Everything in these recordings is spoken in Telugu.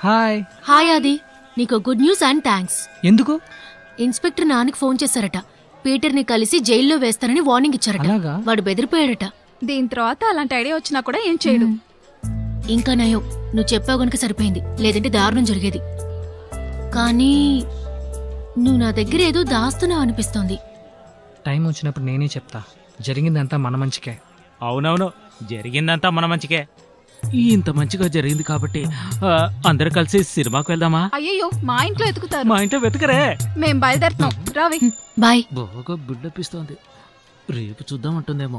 హాయ్ హాయ్ ఆది నీకు గుడ్ న్యూస్ అండ్ థ్యాంక్స్ ఎందుకు ఇన్స్పెక్టర్ నాన్నకి ఫోన్ చేశారట పీటర్ని కలిసి జైల్లో వేస్తానని వార్నింగ్ ఇచ్చారట అలాగా? వాడు బెదిరిపోయాడట దీని తర్వాత అలాంటి ఐడియా వచ్చినా కూడా ఏం చేయడు ఇంకా నయం నువ్వు చెప్పావు గనుక సరిపోయింది లేదంటే దారుణం జరిగేది కానీ నువ్వు నా దగ్గర ఏదో దాస్తున్నావు అనిపిస్తోంది టైం వచ్చినప్పుడు నేనే చెప్తా జరిగిందంతా మన మంచికే అవునవును జరిగిందంతా మన మంచికే ఇంత మంచిగా జరిగింది కాబట్టి ఆ, అందరూ కలిసి సినిమాకి వెళ్దామా అయ్యయ్యో మా ఇంట్లో ఎతుకుతారు మా ఇంట్లో వెతకరే మేం బయలుదేరుతున్నాం రావి బాయ్ బాగా బిడ్డపిస్తోంది రేపు చూద్దాం అంటుందేమో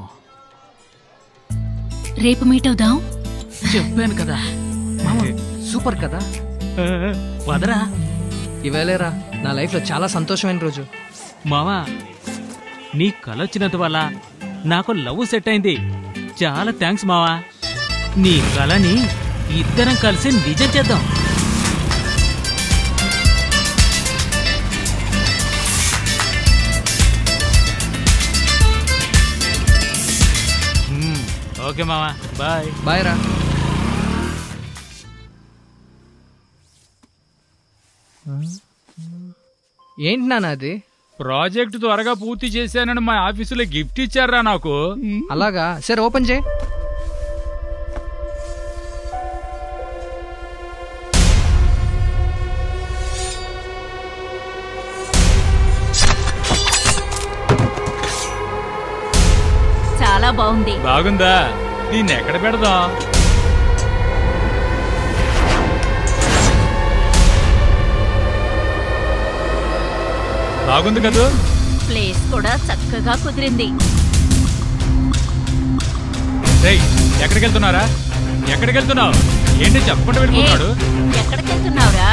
రేపు మీట్ అవుదాం చెప్పాను కదా మామ సూపర్ కదా ఆ, వదరా ఇవేలేరా నా లైఫ్లో చాలా సంతోషమైన రోజు మావా నీ కల వచ్చినంత వల్ల నాకు లవ్ సెట్ అయింది చాలా థ్యాంక్స్ మావా నీ కలని ఇద్దరం కలిసి నిజం చేద్దాం మ్మ్, ఓకే మావా బాయ్ బాయ్ రా ఏంటి నాన్న అది ప్రాజెక్ట్ త్వరగా పూర్తి చేశానని మా ఆఫీసులో గిఫ్ట్ ఇచ్చారా నాకు అలాగా సరే ఓపెన్ చేయి చాలా బాగుంది బాగుందా దీన్ని ఎక్కడ పెడదాం బాగుంది కదూ ప్లేస్ కూడా చక్కగా కుదిరింది రేయ్ ఎక్కడికి వెళ్తున్నారా ఎక్కడికి వెళ్తున్నావు ఏంటి చెప్పకుండా వెళ్ళిపోతున్నాడు ఎక్కడికి వెళ్తున్నావురా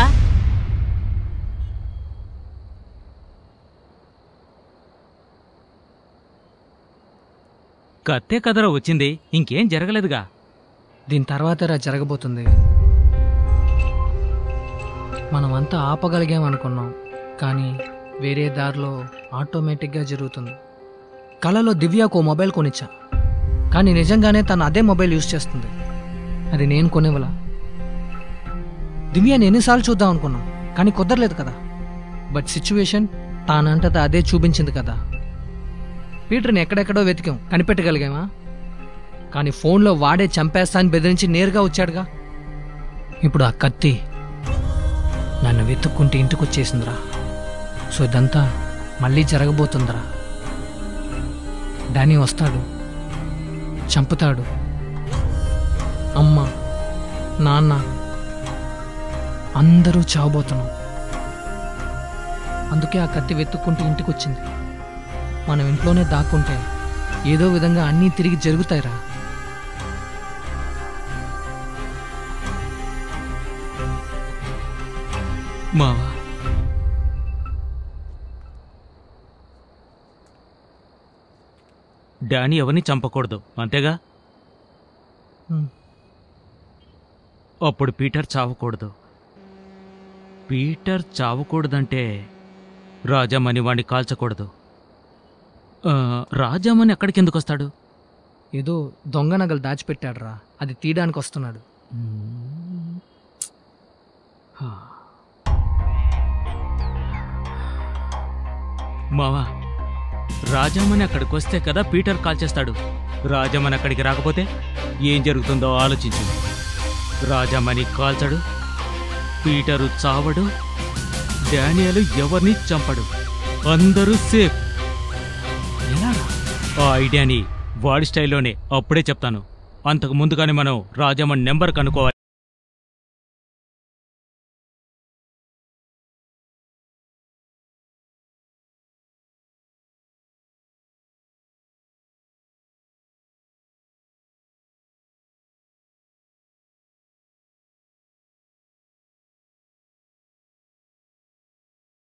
కత్తే కదరా వచ్చింది ఇంకేం జరగలేదుగా దీని తర్వాత రా జరగబోతుంది మనమంతా ఆపగలిగాం అనుకున్నాం కానీ వేరే దారిలో ఆటోమేటిక్గా జరుగుతుంది కళలో దివ్యకు ఓ మొబైల్ కొనిచ్చా కానీ నిజంగానే తను అదే మొబైల్ యూజ్ చేస్తుంది అది నేను కొనివ్వలా దివ్యాని ఎన్నిసార్లు చూద్దాం అనుకున్నాం కానీ కుదరలేదు కదా బట్ సిచ్యువేషన్ తానంతటా అదే చూపించింది కదా పీటర్ని ఎక్కడెక్కడో వెతికాం కనిపెట్టగలిగామా కానీ ఫోన్లో వాడే చంపేస్తా అని బెదిరించి నేరుగా వచ్చాడుగా ఇప్పుడు ఆ కత్తి నన్ను వెతుక్కుంటే ఇంటికి వచ్చేసిందిరా సో ఇదంతా మళ్ళీ జరగబోతుందిరా డానీ వస్తాడు చంపుతాడు అమ్మ నాన్న అందరూ చావబోతున్నాం అందుకే ఆ కత్తి వెతుక్కుంటూ ఇంటికి వచ్చింది మనం ఇంట్లోనే దాక్కుంటే ఏదో విధంగా అన్నీ తిరిగి జరుగుతాయిరా మావా డానీ ఎవరిని చంపకూడదు అంతేగా హ్మ్. అప్పుడు పీటర్ చావకూడదు పీటర్ చావకూడదంటే రాజామణి వాణ్ణి కాల్చకూడదు ఆ, రాజామణి ఎక్కడికి ఎందుకు వస్తాడు ఏదో దొంగ నగలు దాచిపెట్టాడురా అది తీయడానికి వస్తున్నాడు హా. మావా రాజామణి అక్కడికి వస్తే కదా పీటర్ కాల్ చేస్తాడు రాజామణి అక్కడికి రాకపోతే ఏం జరుగుతుందో ఆలోచించు రాజామణి కాల్చడు పీటరు చావడు డానియలు ఎవరిని చంపడు అందరూ సేఫ్ ఎలారా ఆ ఐడియాని వాడి స్టైల్లోనే అప్పుడే చెప్తాను అంతకు ముందుగానే మనం రాజామణి నెంబర్ కనుక్కోవాలి